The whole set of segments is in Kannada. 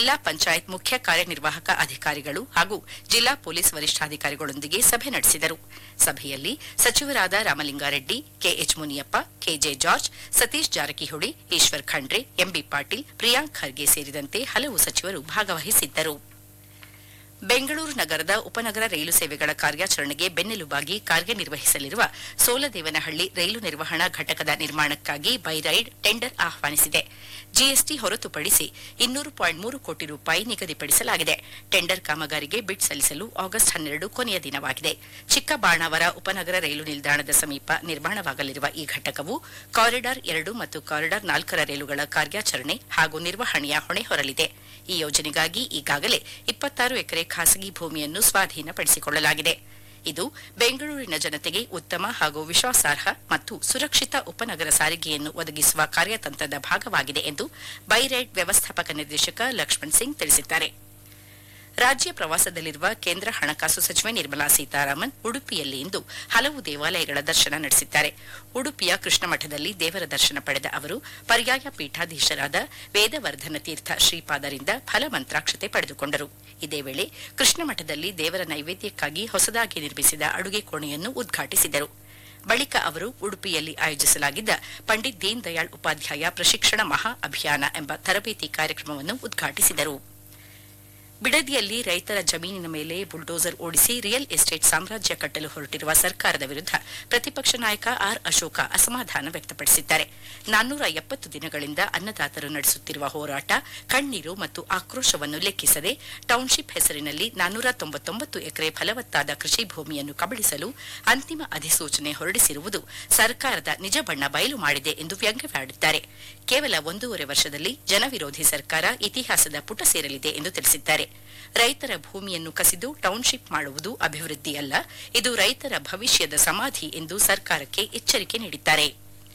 ಜಿಲ್ಲಾ ಪಂಚಾಯತ್ ಮುಖ್ಯ ಕಾರ್ಯನಿರ್ವಾಹಕ ಅಧಿಕಾರಿಗಳು ಹಾಗೂ ಜಿಲ್ಲಾ ಪೊಲೀಸ್ ವರಿಷ್ಠಾಧಿಕಾರಿಗಳೊಂದಿಗೆ ಸಭೆ ನಡೆಸಿದರು ಸಭೆಯಲ್ಲಿ ಸಚಿವರಾದ Ramalinga Reddy K H Muniyappa K J George Satish Jarkiholi Eshwar Khandre M B Patil Priyank Kharge ಸೇರಿದಂತೆ ಹಲವು ಸಚಿವರು ಭಾಗವಹಿಸಿದ್ದರು ಬೆಂಗಳೂರು ನಗರದ ಉಪನಗರ ರೈಲು ಸೇವೆಗಳ ಕಾರ್ಯಾಚರಣೆಗೆ ಬೆನ್ನೆಲುಬಾಗಿ ಕಾರ್ಯನಿರ್ವಹಿಸಲಿರುವ ಸೋಲದೇವನಹಳ್ಳಿ ರೈಲು ನಿರ್ವಹಣಾ ಘಟಕದ ನಿರ್ಮಾಣಕ್ಕಾಗಿ ಬೈರೈಡ್ ಟೆಂಡರ್ ಆಹ್ವಾನಿಸಿದೆ ಜಿಎಸ್ಟಿ ಹೊರತುಪಡಿಸಿ ಇನ್ನೂರು ಪಾಯಿಂಟ್ ಮೂರು ಕೋಟಿ ರೂಪಾಯಿ ನಿಗದಿಪಡಿಸಲಾಗಿದೆ ಟೆಂಡರ್ ಕಾಮಗಾರಿಗೆ ಬಿಡ್ ಸಲ್ಲಿಸಲು ಆಗಸ್ಟ್ ಹನ್ನೆರಡು ಕೊನೆಯ ದಿನವಾಗಿದೆ ಚಿಕ್ಕಬಾಣಾವರ ಉಪನಗರ ರೈಲು ನಿಲ್ದಾಣದ ಸಮೀಪ ನಿರ್ಮಾಣವಾಗಲಿರುವ ಈ ಘಟಕವು ಕಾರಿಡಾರ್ ಎರಡು ಮತ್ತು ಕಾರಿಡಾರ್ ನಾಲ್ಕರ ರೈಲುಗಳ ಕಾರ್ಯಾಚರಣೆ ಹಾಗೂ ನಿರ್ವಹಣೆಯ ಹೊಣೆ ಹೊರಲಿದೆ ಈ ಯೋಜನೆಗಾಗಿ ಈಗಾಗಲೇ ಇಪ್ಪತ್ತಾರು ಎಕರೆ ಖಾಸಗಿ ಭೂಮಿಯನ್ನು ಸ್ವಾಧೀನಪಡಿಸಿಕೊಳ್ಳಲಾಗಿದೆ ಇದು ಬೆಂಗಳೂರಿನ ಜನತೆಗೆ ಉತ್ತಮ ಹಾಗೂ ವಿಶ್ವಾಸಾರ್ಹ ಮತ್ತು ಸುರಕ್ಷಿತ ಉಪನಗರ ಸಾರಿಗೆಯನ್ನು ಒದಗಿಸುವ ಕಾರ್ಯತಂತ್ರದ ಭಾಗವಾಗಿದೆ ಎಂದು ಬೈರೈಡ್ ವ್ಯವಸ್ಥಾಪಕ ನಿರ್ದೇಶಕ ಲಕ್ಷ್ಮಣ್ ಸಿಂಗ್ ತಿಳಿಸಿದ್ದಾರೆ ರಾಜ್ಯ ಪ್ರವಾಸದಲ್ಲಿರುವ ಕೇಂದ್ರ ಹಣಕಾಸು ಸಚಿವೆ ನಿರ್ಮಲಾ ಸೀತಾರಾಮನ್ ಉಡುಪಿಯಲ್ಲಿ ಇಂದು ಹಲವು ದೇವಾಲಯಗಳ ದರ್ಶನ ನಡೆಸಿದ್ದಾರೆ ಉಡುಪಿಯ ಕೃಷ್ಣಮಠದಲ್ಲಿ ದೇವರ ದರ್ಶನ ಪಡೆದ ಅವರು ಪರ್ಯಾಯ ಪೀಠಾಧೀಶರಾದ ವೇದವರ್ಧನ ತೀರ್ಥ ಶ್ರೀಪಾದರಿಂದ ಫಲಮಂತ್ರಾಕ್ಷತೆ ಪಡೆದುಕೊಂಡರು ಇದೇ ವೇಳೆ ಕೃಷ್ಣಮಠದಲ್ಲಿ ದೇವರ ನೈವೇದ್ಯಕ್ಕಾಗಿ ಹೊಸದಾಗಿ ನಿರ್ಮಿಸಿದ ಅಡುಗೆ ಕೋಣೆಯನ್ನು ಉದ್ಘಾಟಿಸಿದರು ಬಳಿಕ ಅವರು ಉಡುಪಿಯಲ್ಲಿ ಆಯೋಜಿಸಲಾಗಿದ್ದ ಪಂಡಿತ್ ದೀನ್ ದಯಾಳ್ ಉಪಾಧ್ಯಾಯ ಪ್ರಶಿಕ್ಷಣ ಮಹಾ ಅಭಿಯಾನ ಎಂಬ ತರಬೇತಿ ಕಾರ್ಯಕ್ರಮವನ್ನು ಉದ್ಘಾಟಿಸಿದರು ಬಿಡದಿಯಲ್ಲಿ ರೈತರ ಜಮೀನಿನ ಮೇಲೆ ಬುಲ್ಡೋಸರ್ ಓಡಿಸಿ ರಿಯಲ್ ಎಸ್ಟೇಟ್ ಸಾಮ್ರಾಜ್ಯ ಕಟ್ಟಲು ಹೊರಟಿರುವ ಸರ್ಕಾರದ ವಿರುದ್ಧ ಪ್ರತಿಪಕ್ಷ ನಾಯಕ ಆರ್ ಅಶೋಕ ಅಸಮಾಧಾನ ವ್ಯಕ್ತಪಡಿಸಿದ್ದಾರೆ ನಾನ್ನೂರ ಎಪ್ಪತ್ತು ದಿನಗಳಿಂದ ಅನ್ನದಾತರು ನಡೆಸುತ್ತಿರುವ ಹೋರಾಟ ಕಣ್ಣೀರು ಮತ್ತು ಆಕ್ರೋಶವನ್ನು ಲೆಕ್ಕಿಸದೆ ಟೌನ್ಶಿಪ್ ಹೆಸರಿನಲ್ಲಿ ನಾನ್ನೂರ ತೊಂಬತ್ತೊಂಬತ್ತು ಎಕರೆ ಫಲವತ್ತಾದ ಕೃಷಿ ಭೂಮಿಯನ್ನು ಕಬಳಿಸಲು ಅಂತಿಮ ಅಧಿಸೂಚನೆ ಹೊರಡಿಸಿರುವುದು ಸರ್ಕಾರದ ನಿಜ ಬಣ್ಣ ಬಯಲು ಮಾಡಿದೆ ಎಂದು ವ್ಯಂಗ್ಯವಾಡಿದ್ದಾರೆ ಕೇವಲ ಒಂದೂವರೆ ವರ್ಷದಲ್ಲಿ ಜನವಿರೋಧಿ ಸರ್ಕಾರ ಇತಿಹಾಸದ ಪುಟ ಸೇರಲಿದೆ ಎಂದು ತಿಳಿಸಿದ್ದಾರೆ ರೈತರ ಭೂಮಿಯನ್ನು ಕಸಿದು ಟೌನ್ಶಿಪ್ ಮಾಡುವುದು ಅಭಿವೃದ್ಧಿಯಲ್ಲ ಇದು ರೈತರ ಭವಿಷ್ಯದ ಸಮಾಧಿ ಎಂದು ಸರ್ಕಾರಕ್ಕೆ ಎಚ್ಚರಿಕೆ ನೀಡಿದ್ದಾರೆ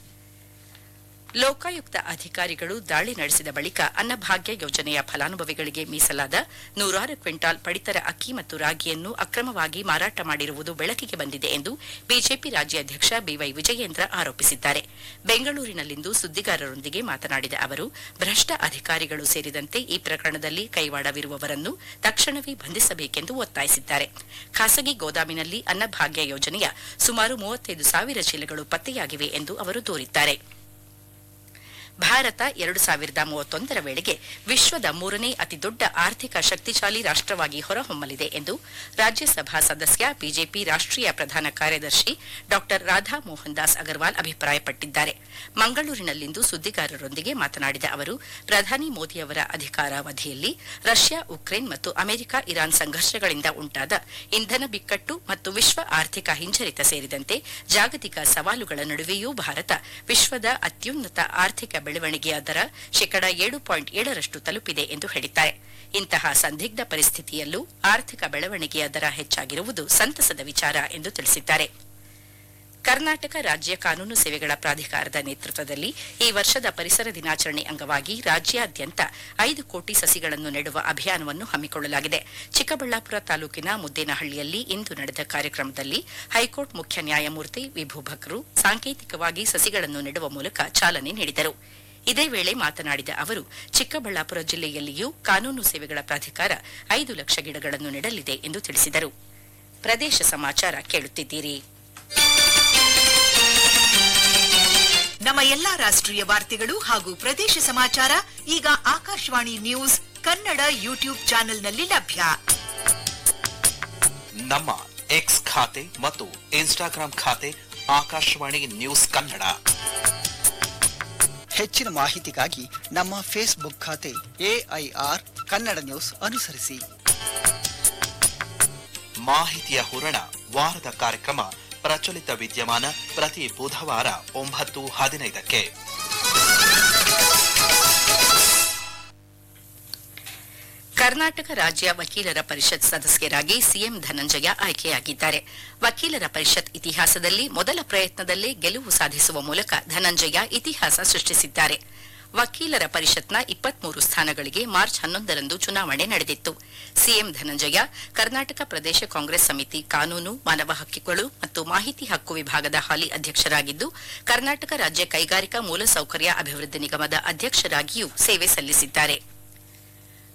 ಲೋಕಾಯುಕ್ತ ಅಧಿಕಾರಿಗಳು ದಾಳಿ ನಡೆಸಿದ ಬಳಿಕ ಅನ್ನಭಾಗ್ಯ ಯೋಜನೆಯ ಫಲಾನುಭವಿಗಳಿಗೆ ಮೀಸಲಾದ ನೂರಾರು ಕ್ವಿಂಟಾಲ್ ಪಡಿತರ ಅಕ್ಕಿ ಮತ್ತು ರಾಗಿಯನ್ನು ಅಕ್ರಮವಾಗಿ ಮಾರಾಟ ಮಾಡಿರುವುದು ಬೆಳಕಿಗೆ ಬಂದಿದೆ ಎಂದು ಬಿಜೆಪಿ ರಾಜ್ಯಾಧ್ಯಕ್ಷ ಬಿವೈ ವಿಜಯೇಂದ್ರ ಆರೋಪಿಸಿದ್ದಾರೆ ಬೆಂಗಳೂರಿನಲ್ಲಿಂದು ಸುದ್ದಿಗಾರರೊಂದಿಗೆ ಮಾತನಾಡಿದ ಅವರು ಭ್ರಷ್ಟ ಅಧಿಕಾರಿಗಳು ಸೇರಿದಂತೆ ಈ ಪ್ರಕರಣದಲ್ಲಿ ಕೈವಾಡವಿರುವವರನ್ನು ತಕ್ಷಣವೇ ಬಂಧಿಸಬೇಕೆಂದು ಒತ್ತಾಯಿಸಿದ್ದಾರೆ ಖಾಸಗಿ ಗೋದಾಮಿನಲ್ಲಿ ಅನ್ನಭಾಗ್ಯ ಯೋಜನೆಯ ಸುಮಾರು ಮೂವತ್ತೈದು ಸಾವಿರ ಚೀಲಗಳು ಪತ್ತೆಯಾಗಿವೆ ಎಂದು ಅವರು ದೂರಿದ್ದಾರೆ ಭಾರತ ಎರಡು ಸಾವಿರದ ಮೂವತ್ತೊಂದರ ವೇಳೆಗೆ ವಿಶ್ವದ ಮೂರನೇ ಅತಿದೊಡ್ಡ ಆರ್ಥಿಕ ಶಕ್ತಿಶಾಲಿ ರಾಷ್ಟವಾಗಿ ಹೊರಹೊಮ್ಮಲಿದೆ ಎಂದು ರಾಜ್ಯಸಭಾ ಸದಸ್ಯ ಬಿಜೆಪಿ ರಾಷ್ಟೀಯ ಪ್ರಧಾನ ಕಾರ್ಯದರ್ಶಿ ಡಾ ರಾಧಾ ಮೋಹನ್ ದಾಸ್ ಅಗರ್ವಾಲ್ ಅಭಿಪ್ರಾಯಪಟ್ಟಿದ್ದಾರೆ ಮಂಗಳೂರಿನಲ್ಲಿಂದು ಸುದ್ದಿಗಾರರೊಂದಿಗೆ ಮಾತನಾಡಿದ ಅವರು ಪ್ರಧಾನಿ ಮೋದಿಯವರ ಅಧಿಕಾರಾವಧಿಯಲ್ಲಿ ರಷ್ಯಾ ಉಕ್ರೇನ್ ಮತ್ತು ಅಮೆರಿಕ ಇರಾನ್ ಸಂಘರ್ಷಗಳಿಂದ ಉಂಟಾದ ಇಂಧನ ಬಿಕ್ಕಟ್ಟು ಮತ್ತು ವಿಶ್ವ ಆರ್ಥಿಕ ಹಿಂಜರಿತ ಸೇರಿದಂತೆ ಜಾಗತಿಕ ಸವಾಲುಗಳ ನಡುವೆಯೂ ಭಾರತ ವಿಶ್ವದ ಅತ್ಯುನ್ನತ ಆರ್ಥಿಕ ಬೆಳವಣಿಗೆಯ ದರ ಶೇಕಡ ಏಳು ಪಾಯಿಂಟ್ ಏಳರಷ್ಟು ತಲುಪಿದೆ ಎಂದು ಹೇಳಿದ್ದಾರೆ ಇಂತಹ ಸಂದಿಗ್ಧ ಪರಿಸ್ಥಿತಿಯಲ್ಲೂ ಆರ್ಥಿಕ ಬೆಳವಣಿಗೆಯ ದರ ಹೆಚ್ಚಾಗಿರುವುದು ಸಂತಸದ ವಿಚಾರ ಎಂದು ತಿಳಿಸಿದ್ದಾರೆ ಕರ್ನಾಟಕ ರಾಜ್ಯ ಕಾನೂನು ಸೇವೆಗಳ ಪ್ರಾಧಿಕಾರದ ನೇತೃತ್ವದಲ್ಲಿ ಈ ವರ್ಷದ ಪರಿಸರ ದಿನಾಚರಣೆ ಅಂಗವಾಗಿ ರಾಜ್ಯಾದ್ಯಂತ ಐದು ಕೋಟಿ ಸಸಿಗಳನ್ನು ನೆಡುವ ಅಭಿಯಾನವನ್ನು ಹಮ್ಮಿಕೊಳ್ಳಲಾಗಿದೆ ಚಿಕ್ಕಬಳ್ಳಾಪುರ ತಾಲೂಕಿನ ಮುದ್ದೇನಹಳ್ಳಿಯಲ್ಲಿ ಇಂದು ನಡೆದ ಕಾರ್ಯಕ್ರಮದಲ್ಲಿ ಹೈಕೋರ್ಟ್ ಮುಖ್ಯ ನ್ಯಾಯಮೂರ್ತಿ ವಿಭೂಭಕ್ರು ಸಾಂಕೇತಿಕವಾಗಿ ಸಸಿಗಳನ್ನು ನೆಡುವ ಮೂಲಕ ಚಾಲನೆ ನೀಡಿದರು ಇದೇ ವೇಳೆ ಮಾತನಾಡಿದ ಅವರು ಚಿಕ್ಕಬಳ್ಳಾಪುರ ಜಿಲ್ಲೆಯಲ್ಲಿಯೂ ಕಾನೂನು ಸೇವೆಗಳ ಪ್ರಾಧಿಕಾರ ಐದು ಲಕ್ಷ ಗಿಡಗಳನ್ನು ನೆಡಲಿದೆ ಎಂದು ತಿಳಿಸಿದರು ಪ್ರದೇಶ ಸಮಾಚಾರ ಕೇಳುತ್ತಿದ್ದೀರಿ ನಮ್ಮ ಎಲ್ಲಾ ರಾಷ್ಟ್ರೀಯ ವಾರ್ತೆಗಳು ಹಾಗೂ ಪ್ರದೇಶ ಸಮಾಚಾರ ಈಗ ಆಕಾಶವಾಣಿ ನ್ಯೂಸ್ ಕನ್ನಡ ಯೂಟ್ಯೂಬ್ ಚಾನೆಲ್ನಲ್ಲಿ ಲಭ್ಯ ನಮ್ಮ ಎಕ್ಸ್ ಖಾತೆ ಮತ್ತು ಇನ್ಸ್ಟಾಗ್ರಾಂ ಖಾತೆ ಆಕಾಶವಾಣಿ ನ್ಯೂಸ್ ಕನ್ನಡ ಹೆಚ್ಚಿನ ಮಾಹಿತಿಗಾಗಿ ನಮ್ಮ ಫೇಸ್ಬುಕ್ ಖಾತೆ ಎಐಆರ್ ಕನ್ನಡ ನ್ಯೂಸ್ ಅನುಸರಿಸಿ ಮಾಹಿತಿಯ ಹೂರಣ ವಾರದ ಕಾರ್ಯಕ್ರಮ ಪ್ರಚಲಿತ ವಿದ್ಯಮಾನ ಪ್ರತಿ ಬುಧವಾರ ಒಂಬತ್ತು ಹದಿನೈದಕ್ಕೆ ಕರ್ನಾಟಕ ರಾಜ್ಯ ವಕೀಲರ ಪರಿಷತ್ ಸದಸ್ಯರಾಗಿ ಸಿಎಂ ಧನಂಜಯ ಆಯ್ಕೆಯಾಗಿದ್ದಾರೆ ವಕೀಲರ ಪರಿಷತ್ ಇತಿಹಾಸದಲ್ಲಿ ಮೊದಲ ಪ್ರಯತ್ನದಲ್ಲೇ ಗೆಲುವು ಸಾಧಿಸುವ ಮೂಲಕ ಧನಂಜಯ ಇತಿಹಾಸ ಸೃಷ್ಟಿಸಿದ್ದಾರೆ ವಕೀಲರ ಪರಿಷತ್ನ ಇಪ್ಪತ್ಮೂರು ಸ್ಥಾನಗಳಿಗೆ ಮಾರ್ಚ್ ಹನ್ನೊಂದರಂದು ಚುನಾವಣೆ ನಡೆದಿತ್ತು ಸಿಎಂ ಧನಂಜಯ ಕರ್ನಾಟಕ ಪ್ರದೇಶ ಕಾಂಗ್ರೆಸ್ ಸಮಿತಿ ಕಾನೂನು ಮಾನವ ಹಕ್ಕುಗಳು ಮತ್ತು ಮಾಹಿತಿ ಹಕ್ಕು ವಿಭಾಗದ ಹಾಲಿ ಅಧ್ಯಕ್ಷರಾಗಿದ್ದು ಕರ್ನಾಟಕ ರಾಜ್ಯ ಕೈಗಾರಿಕಾ ಮೂಲಸೌಕರ್ಯ ಅಭಿವೃದ್ಧಿ ನಿಗಮದ ಅಧ್ಯಕ್ಷರಾಗಿಯೂ ಸೇವೆ ಸಲ್ಲಿಸಿದ್ದಾರೆ